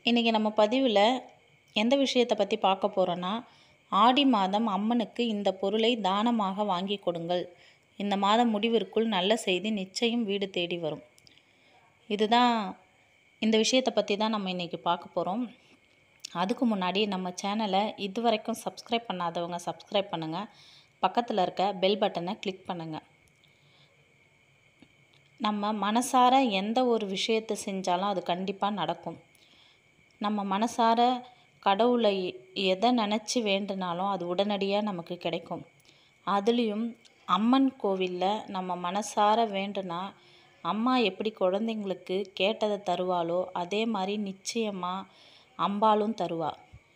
இன்றைக்கி நம்ம பதிவில் எந்த விஷயத்தை பற்றி பார்க்க போகிறோன்னா ஆடி மாதம் அம்மனுக்கு இந்த பொருளை தானமாக வாங்கி கொடுங்கள் இந்த மாதம் முடிவிற்குள் நல்ல செய்தி நிச்சயம் வீடு தேடி வரும் இதுதான் இந்த விஷயத்தை பற்றி தான் நம்ம இன்றைக்கி பார்க்க போகிறோம் அதுக்கு முன்னாடி நம்ம சேனலை இது வரைக்கும் சப்ஸ்கிரைப் பண்ணாதவங்க சப்ஸ்கிரைப் பண்ணுங்கள் பக்கத்தில் இருக்க பெல் பட்டனை கிளிக் பண்ணுங்கள் நம்ம மனசார எந்த ஒரு விஷயத்தை செஞ்சாலும் அது கண்டிப்பாக நடக்கும் நம்ம மனசார கடவுளை எதை நினச்சி வேண்டுனாலும் அது உடனடியாக நமக்கு கிடைக்கும் அதுலேயும் அம்மன் கோவிலில் நம்ம மனசார வேண்டுனா அம்மா எப்படி குழந்தைங்களுக்கு கேட்டதை தருவாளோ அதே மாதிரி நிச்சயமாக அம்பாலும் தருவா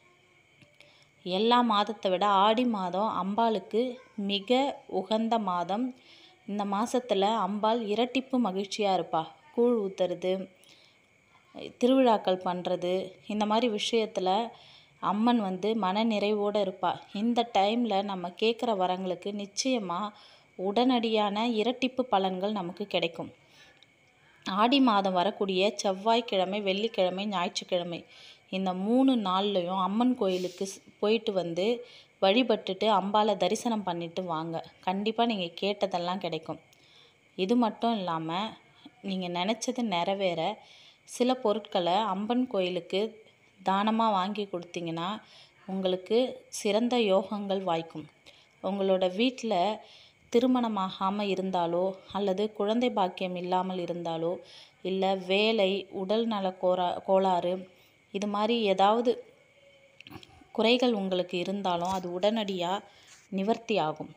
எல்லா மாதத்தை விட ஆடி மாதம் அம்பாளுக்கு மிக உகந்த மாதம் இந்த மாதத்தில் அம்பாள் இரட்டிப்பு மகிழ்ச்சியாக இருப்பா கூழ் ஊற்றுறது திருவிழாக்கள் பண்ணுறது இந்த மாதிரி விஷயத்தில் அம்மன் வந்து மன நிறைவோடு இருப்பா இந்த டைமில் நம்ம கேட்குற வரங்களுக்கு நிச்சயமாக உடனடியான இரட்டிப்பு பலன்கள் நமக்கு கிடைக்கும் ஆடி மாதம் வரக்கூடிய செவ்வாய்க்கிழமை வெள்ளிக்கிழமை ஞாயிற்றுக்கிழமை இந்த மூணு நாள்லையும் அம்மன் கோயிலுக்கு போயிட்டு வந்து வழிபட்டுட்டு அம்பாலை தரிசனம் பண்ணிட்டு வாங்க கண்டிப்பாக நீங்கள் கேட்டதெல்லாம் கிடைக்கும் இது மட்டும் இல்லாமல் நீங்கள் நினச்சது நிறைவேற சில பொருட்களை அம்மன் கோயிலுக்கு தானமாக வாங்கி கொடுத்தீங்கன்னா உங்களுக்கு சிறந்த யோகங்கள் வாய்க்கும் உங்களோட வீட்டில் திருமணமாகாமல் இருந்தாலோ அல்லது குழந்தை பாக்கியம் இல்லாமல் இருந்தாலோ இல்லை வேலை உடல் நல கோரா கோளாறு இது மாதிரி ஏதாவது குறைகள் உங்களுக்கு இருந்தாலும் அது உடனடியாக நிவர்த்தி ஆகும்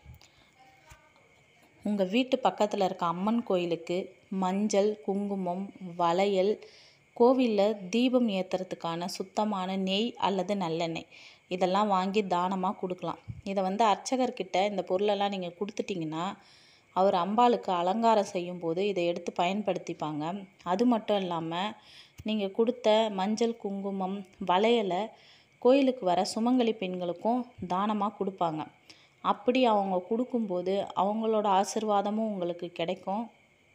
உங்கள் வீட்டு பக்கத்தில் இருக்க அம்மன் கோயிலுக்கு மஞ்சள் குங்குமம் வளையல் கோவிலில் தீபம் ஏற்றுறதுக்கான சுத்தமான நெய் அல்லது நல்லெண்ணெய் இதெல்லாம் வாங்கி தானமாக கொடுக்கலாம் இதை வந்து அர்ச்சகர்கிட்ட இந்த பொருளெல்லாம் நீங்கள் கொடுத்துட்டிங்கன்னா அவர் அம்பாளுக்கு அலங்காரம் செய்யும்போது இதை எடுத்து பயன்படுத்திப்பாங்க அது மட்டும் இல்லாமல் நீங்கள் கொடுத்த மஞ்சள் குங்குமம் வளையலை கோயிலுக்கு வர சுமங்கலி பெண்களுக்கும் தானமாக கொடுப்பாங்க அப்படி அவங்க கொடுக்கும்போது அவங்களோட ஆசிர்வாதமும் உங்களுக்கு கிடைக்கும்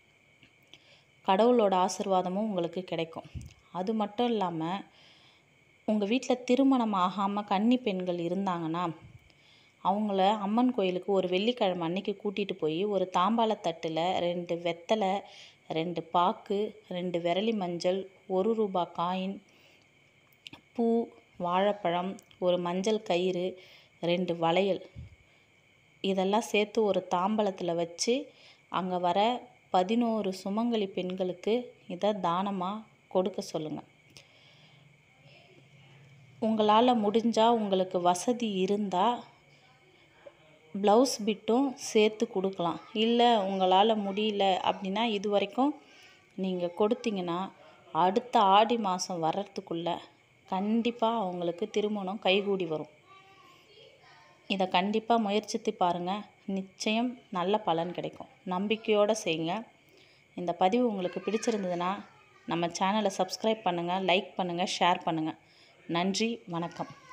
கடவுளோட ஆசிர்வாதமும் உங்களுக்கு கிடைக்கும் அது மட்டும் இல்லாமல் உங்கள் வீட்டில் திருமணம் ஆகாமல் கன்னி பெண்கள் இருந்தாங்கன்னா அவங்கள அம்மன் கோயிலுக்கு ஒரு வெள்ளிக்கிழமை அன்னைக்கு கூட்டிகிட்டு போய் ஒரு தாம்பாளத்தட்டில் ரெண்டு வெத்தலை ரெண்டு பாக்கு ரெண்டு விரலி மஞ்சள் ஒரு ரூபா காயின் பூ வாழைப்பழம் ஒரு மஞ்சள் கயிறு ரெண்டு வளையல் இதெல்லாம் சேர்த்து ஒரு தாம்பலத்தில் வச்சு அங்கே வர பதினோரு சுமங்கலி பெண்களுக்கு இதை தானமாக கொடுக்க சொல்லுங்கள் உங்களால் முடிஞ்சால் உங்களுக்கு வசதி இருந்தால் ப்ளவுஸ் பிட்டும் சேர்த்து கொடுக்கலாம் இல்லை உங்களால் முடியல அப்படின்னா இது வரைக்கும் நீங்கள் கொடுத்தீங்கன்னா அடுத்த ஆடி மாதம் வர்றதுக்குள்ளே கண்டிப்பாக அவங்களுக்கு திருமணம் கைகூடி வரும் இதை கண்டிப்பாக முயற்சித்து பாருங்கள் நிச்சயம் நல்ல பலன் கிடைக்கும் நம்பிக்கையோடு செய்யுங்க இந்த பதிவு உங்களுக்கு பிடிச்சிருந்ததுன்னா நம்ம சேனலை சப்ஸ்கிரைப் பண்ணுங்கள் லைக் பண்ணுங்கள் ஷேர் பண்ணுங்கள் நன்றி வணக்கம்